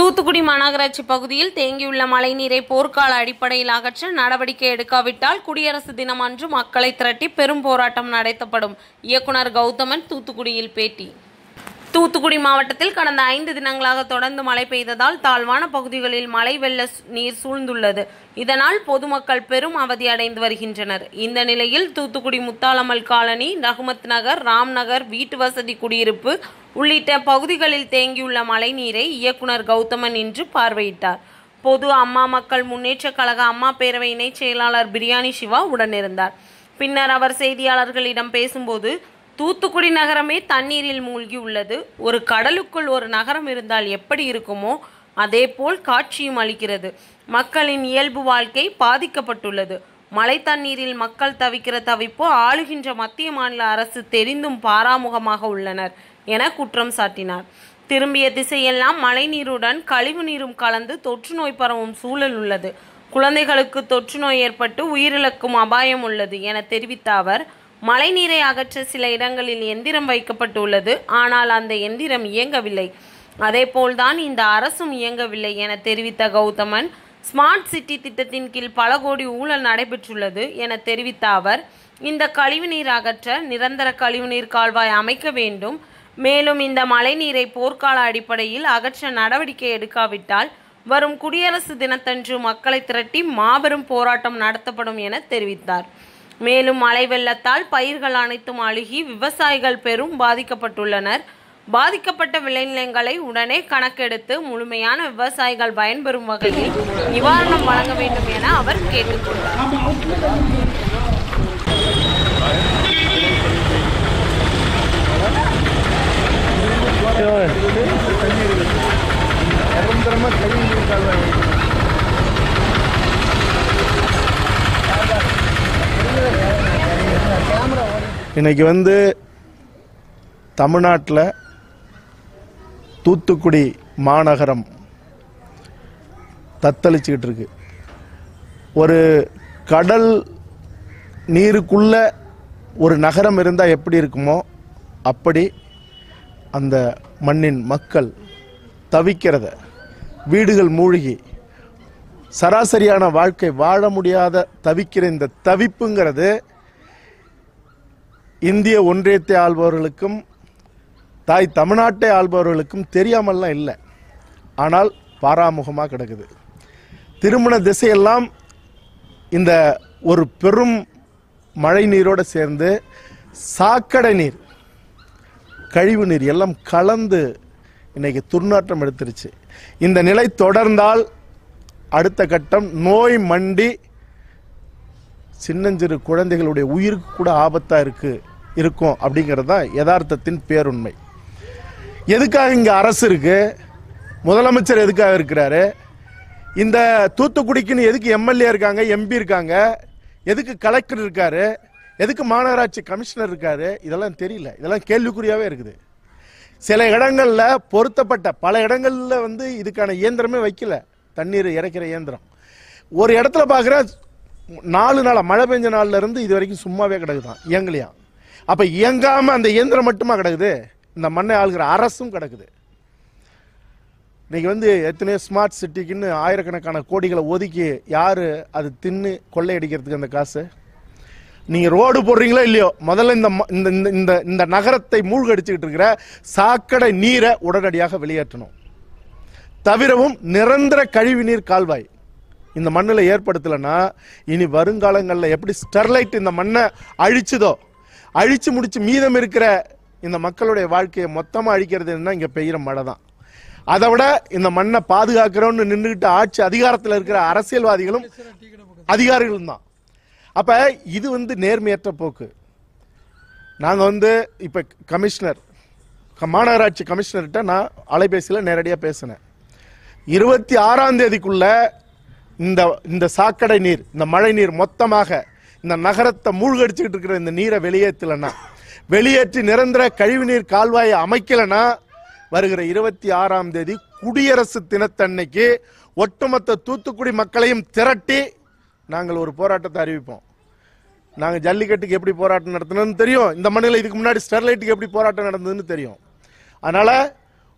தூத்துக்குடி மாநகராட்சி பகுதியில் தேங்கியுள்ள மழைநீரை போர்க்கால அடிப்படையில் அகற்ற நடவடிக்கை எடுக்காவிட்டால் குடியரசு தினம் அன்று மக்களை திரட்டி பெரும் போராட்டம் நடத்தப்படும் இயக்குனர் கௌதமன் தூத்துக்குடியில் பேட்டி தூத்துக்குடி மாவட்டத்தில் கடந்த ஐந்து தினங்களாக தொடர்ந்து மழை பெய்ததால் தாழ்வான பகுதிகளில் மழை வெள்ள சு- நீர் சூழ்ந்துள்ளது இதனால் பொதுமக்கள் பெரும் அவதி அடைந்து வருகின்றனர் இந்த நிலையில் தூத்துக்குடி முத்தாலம்மல் காலனி ரகுமத் நகர் ராம் நகர் வீட்டு வசதி குடியிருப்பு உள்ளிட்ட பகுதிகளில் தேங்கியுள்ள மழைநீரை இயக்குனர் கௌதமன் இன்று பார்வையிட்டார் பொது அம்மா மக்கள் முன்னேற்றக் கழக அம்மா பேரவை இணைச் செயலாளர் பிரியாணி சிவா உடனிருந்தார் பின்னர் அவர் செய்தியாளர்களிடம் பேசும்போது தூத்துக்குடி நகரமே தண்ணீரில் மூழ்கி உள்ளது ஒரு கடலுக்குள் ஒரு நகரம் இருந்தால் எப்படி இருக்குமோ அதேபோல் காட்சியும் அளிக்கிறது மக்களின் இயல்பு வாழ்க்கை பாதிக்கப்பட்டுள்ளது மழை தண்ணீரில் மக்கள் தவிக்கிற தவிப்பு ஆளுகின்ற மத்திய மாநில அரசு தெரிந்தும் பாராமுகமாக உள்ளனர் என குற்றம் சாட்டினார் திரும்பிய திசையெல்லாம் மழைநீருடன் கழிவு நீரும் கலந்து தொற்று நோய் பரவும் சூழல் உள்ளது குழந்தைகளுக்கு தொற்று நோய் ஏற்பட்டு உயிரிழக்கும் அபாயம் உள்ளது என தெரிவித்த அவர் மழைநீரை அகற்ற சில இடங்களில் எந்திரம் வைக்கப்பட்டுள்ளது ஆனால் அந்த எந்திரம் இயங்கவில்லை அதேபோல்தான் இந்த அரசும் இயங்கவில்லை என தெரிவித்த கௌதமன் ஸ்மார்ட் சிட்டி திட்டத்தின் கீழ் பல கோடி ஊழல் நடைபெற்றுள்ளது என தெரிவித்த அவர் இந்த கழிவுநீர் அகற்ற நிரந்தர கழிவுநீர் கால்வாய் அமைக்க வேண்டும் மேலும் இந்த மழைநீரை போர்க்கால அடிப்படையில் அகற்ற நடவடிக்கை எடுக்காவிட்டால் வரும் குடியரசு தினத்தன்று மக்களை திரட்டி மாபெரும் போராட்டம் நடத்தப்படும் என தெரிவித்தார் மேலும் மழை வெள்ளத்தால் பயிர்கள் அனைத்தும் அழுகி விவசாயிகள் பெரும் பாதிக்கப்பட்டுள்ளனர் பாதிக்கப்பட்ட விளைநிலங்களை உடனே கணக்கெடுத்து முழுமையான விவசாயிகள் பயன்பெறும் வகையில் நிவாரணம் வழங்க வேண்டும் என அவர் கேட்டுக்கொண்டார் இன்னைக்கு வந்து தமிழ்நாட்டில் தூத்துக்குடி மாநகரம் தத்தளிச்சுக்கிட்டு இருக்கு ஒரு கடல் நீருக்குள்ள ஒரு நகரம் இருந்தால் எப்படி இருக்குமோ அப்படி அந்த மண்ணின் மக்கள் தவிக்கிறத வீடுகள் மூழ்கி சராசரியான வாழ்க்கை வாழ முடியாத தவிக்கிற இந்த தவிப்புங்கிறது இந்திய ஒன்றியத்தை ஆள்பவர்களுக்கும் தாய் தமிழ்நாட்டை ஆள்பவர்களுக்கும் தெரியாமல்லாம் இல்லை ஆனால் பாராமுகமாக கிடக்குது திருமண திசையெல்லாம் இந்த ஒரு பெரும் மழை நீரோடு சேர்ந்து சாக்கடை நீர் கழிவு நீர் எல்லாம் கலந்து இன்னைக்கு துர்நாற்றம் எடுத்துருச்சு இந்த நிலை தொடர்ந்தால் அடுத்த கட்டம் நோய் மண்டி சின்னஞ்சிறு குழந்தைகளுடைய உயிருக்கு கூட ஆபத்தா இருக்கு இருக்கும் அப்படிங்கிறது தான் யதார்த்தத்தின் பேருண்மை எதுக்காக இங்க அரசு இருக்கு முதலமைச்சர் எதுக்காக இருக்கிறாரு இந்த தூத்துக்குடிக்குன்னு எதுக்கு எம்எல்ஏ இருக்காங்க எம்பி இருக்காங்க எதுக்கு கலெக்டர் இருக்காரு எதுக்கு மாநகராட்சி கமிஷனர் இருக்காரு இதெல்லாம் தெரியல இதெல்லாம் கேள்விக்குறியாவே இருக்குது சில இடங்கள்ல பொருத்தப்பட்ட பல இடங்கள்ல வந்து இதுக்கான இயந்திரமே வைக்கல தண்ணீர் இறைக்கிற இயந்திரம் ஒரு இடத்துல பார்க்குற நாலு நாளா மழை பெஞ்ச நாள்ல இருந்து இது வரைக்கும் சும்மாவே கிடக்குதான் இயங்கலையா அப்ப இயங்காம அந்த இயந்திரம் மட்டுமா கிடக்குது இந்த மண்ணை ஆளுகிற அரசும் கிடக்குது இன்னைக்கு வந்து எத்தனையோ ஸ்மார்ட் சிட்டிக்குன்னு ஆயிரக்கணக்கான கோடிகளை ஒதுக்கி யாரு அது தின்னு கொள்ளையடிக்கிறதுக்கு அந்த காசு நீங்க ரோடு போடுறீங்களோ இல்லையோ முதல்ல இந்த ம- இந்த இந்த- இந்த இந்த நகரத்தை மூழ்கடிச்சுக்கிட்டு இருக்கிற சாக்கடை நீரை உடனடியாக வெளியேற்றணும் தவிரவும் நிரந்தர கழிவு நீர் கால்வாய் இந்த மண்ணில் ஏற்படுத்தலைன்னா இனி வருங்காலங்களில் எப்படி ஸ்டெர்லைட் இந்த மண்ணை அழிச்சுதோ அழிச்சு முடிச்சு மீதம் இருக்கிற இந்த மக்களுடைய வாழ்க்கையை மொத்தமாக அழிக்கிறதுன்னா இங்கே பெய்கிற மழை தான் அதை விட இந்த மண்ணை பாதுகாக்கிறோம்னு நின்றுக்கிட்டு ஆட்சி அதிகாரத்தில் இருக்கிற அரசியல்வாதிகளும் அதிகாரிகளும் தான் அப்ப இது வந்து நேர்மையற்ற போக்கு நாங்க வந்து இப்ப கமிஷனர் க- மாநகராட்சி கமிஷனர்கிட்ட நான் அலைபேசியில் நேரடியாக பேசினேன் இருபத்தி ஆறாம் தேதிக்குள்ள இந்த இந்த சாக்கடை நீர் இந்த மழை நீர் மொத்தமாக இந்த நகரத்தை மூழ்கடிச்சுக்கிட்டு இருக்கிற இந்த நீரை வெளியேற்றலைன்னா வெளியேற்றி நிரந்தர கழிவுநீர் கால்வாயை அமைக்கலைன்னா வருகிற இருபத்தி ஆறாம் தேதி குடியரசு தினத்தன்னைக்கு ஒட்டுமொத்த தூத்துக்குடி மக்களையும் திரட்டி நாங்கள் ஒரு போராட்டத்தை அறிவிப்போம் நாங்கள் ஜல்லிக்கட்டுக்கு எப்படி போராட்டம் நடத்தினோம்னு தெரியும் இந்த மண்ணில் இதுக்கு முன்னாடி ஸ்டெர்லைட்டுக்கு எப்படி போராட்டம் நடந்ததுன்னு தெரியும் அதனால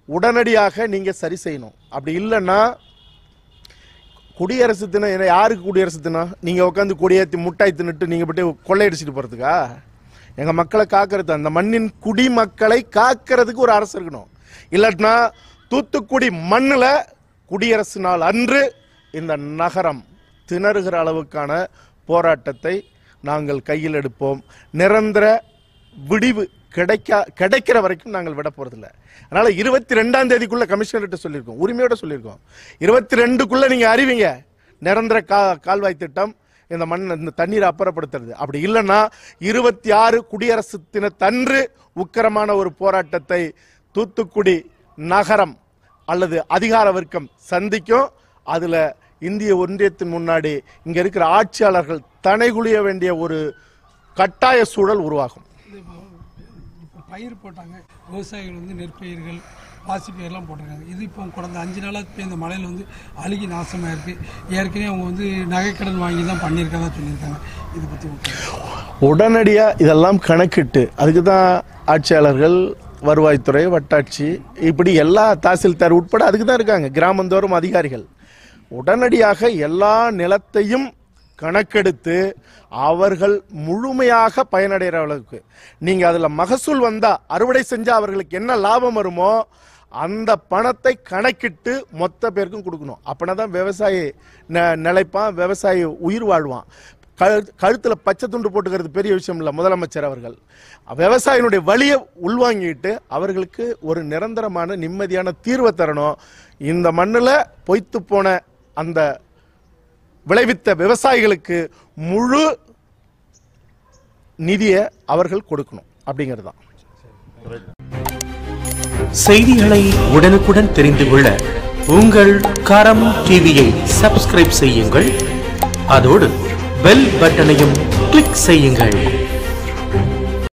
உடனடியாக நீங்க சரி செய்யணும் அப்படி இல்லைன்னா குடியரசு தினம் என்ன யாருக்கு குடியரசு தினம் நீங்க உட்காந்து கொடியேற்றி முட்டாய் தின்னுட்டு நீங்க போட்டு கொள்ளையடிச்சிட்டு போறதுக்கா எங்க மக்களை காக்கிறது அந்த மண்ணின் குடிமக்களை காக்கிறதுக்கு ஒரு அரசு இருக்கணும் இல்லாட்டினா தூத்துக்குடி மண்ணுல குடியரசு நாள் அன்று இந்த நகரம் திணறுகிற அளவுக்கான போராட்டத்தை நாங்கள் கையில் எடுப்போம் நிரந்தர விடிவு கிடைக்க கிடைக்கிற வரைக்கும் நாங்கள் விட போறதில்ல அதனால இருபத்தி ரெண்டாம் தேதிக்குள்ள கமிஷனர்கிட்ட சொல்லியிருக்கோம் உரிமையோட சொல்லியிருக்கோம் இருபத்தி ரெண்டுக்குள்ள நீங்க அறிவிங்க நிரந்தர கா கால்வாய் திட்டம் இந்த மண் இந்த தண்ணீரை அப்புறப்படுத்துறது அப்படி இல்லைன்னா இருபத்தி ஆறு குடியரசு தினத்தன்று உக்கிரமான ஒரு போராட்டத்தை தூத்துக்குடி நகரம் அல்லது அதிகார வர்க்கம் சந்திக்கும் அதுல இந்திய ஒன்றியத்தின் முன்னாடி இங்க இருக்கிற ஆட்சியாளர்கள் தனைகுளிய வேண்டிய ஒரு கட்டாய சூழல் உருவாகும் இது இப்போ இப்போ பயிர் போட்டாங்க விவசாயிகள் வந்து நெற்பயிர்கள் பாசிப்பயிரெலாம் போட்டிருக்காங்க இது இப்போ கடந்த அஞ்சு நாளாக பெய்த மழையில் வந்து அழுகி நாசமாக இருக்குது ஏற்கனவே அவங்க வந்து நகைக்கடன் வாங்கி தான் பண்ணியிருக்கதா சொல்லியிருக்காங்க இதை பற்றி உடனடியா இதெல்லாம் கணக்கிட்டு அதுக்கு தான் ஆட்சியாளர்கள் வருவாய்த்துறை வட்டாட்சி இப்படி எல்லா தாசில்தார் உட்பட அதுக்கு தான் இருக்காங்க கிராமந்தோறும் அதிகாரிகள் உடனடியாக எல்லா நிலத்தையும் கணக்கெடுத்து அவர்கள் முழுமையாக பயனடைகிற அளவுக்கு நீங்க அதுல மகசூல் வந்தா அறுவடை செஞ்சா அவர்களுக்கு என்ன லாபம் வருமோ அந்த பணத்தை கணக்கிட்டு மொத்த பேருக்கும் கொடுக்கணும் அப்படின்னா தான் விவசாயி ந- நிலைப்பான் விவசாயி உயிர் வாழ்வான் கழு- கழுத்துல பச்சை துண்டு போட்டுக்கிறது பெரிய விஷயம் இல்லை முதலமைச்சர் அவர்கள் விவசாயினுடைய வழியை உள்வாங்கிட்டு அவர்களுக்கு ஒரு நிரந்தரமான நிம்மதியான தீர்வை தரணும் இந்த மண்ணுல பொய்த்து போன அந்த விளைவித்த விவசாயிகளுக்கு முழு நிதியை அவர்கள் கொடுக்கணும் அப்படிங்கிறது தான் செய்திகளை உடனுக்குடன் தெரிந்து கொள்ள உங்கள் கரம் டிவியை சப்ஸ்கிரைப் செய்யுங்கள் அதோடு பெல் பட்டனையும் கிளிக் செய்யுங்கள்